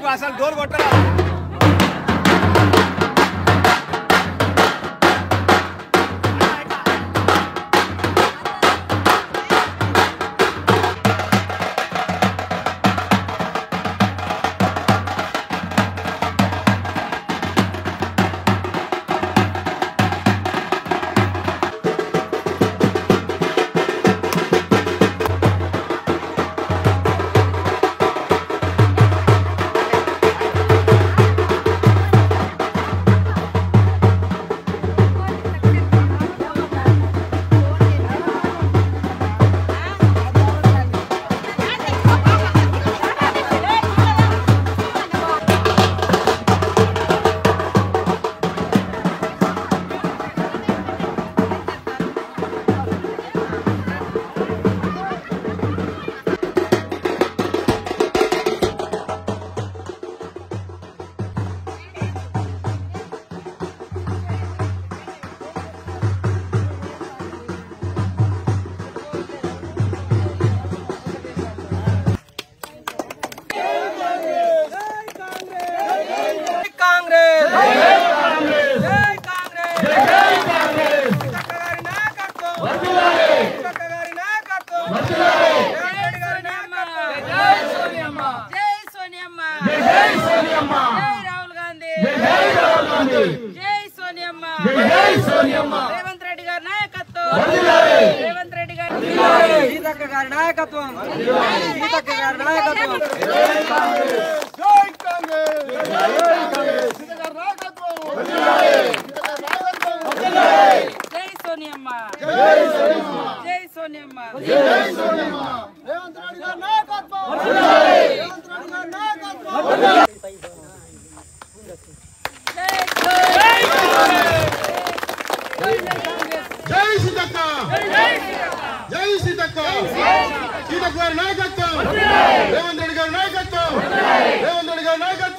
నీకు అసలు డోర్ కొట్టరా కాంగ్రెస్ జై కాంగ్రెస్ సీతక్క గారి నాయకత్వం సీతక్క గారి నాయకత్వం రేవంత్ రెడ్డి గారి నాయకత్వం జై సోనియమ్మ జై సోనియమ్మ జై సోనియమ్మ జై రాహుల్ గాంధీ జై రాహుల్ గాంధీ జై సోనియమ్మ జై సోనియమ్మ రేవంత్ రెడ్డి గారి నాయకత్వం రేవంత్ రెడ్డి గారి సీతక్క గారి నాయకత్వం సీతక్క గారి నాయకత్వం జై సోనియమ్మ జై సోనియమ్మ జై సోనియమ్మ జై సీతక్క జై సీతక్క సీతక్క గారి నాయకత్వం రేవంత్ రెడ్డి గారి నాయకత్వం రేవంత్ రెడ్డి గారి నాయకత్వం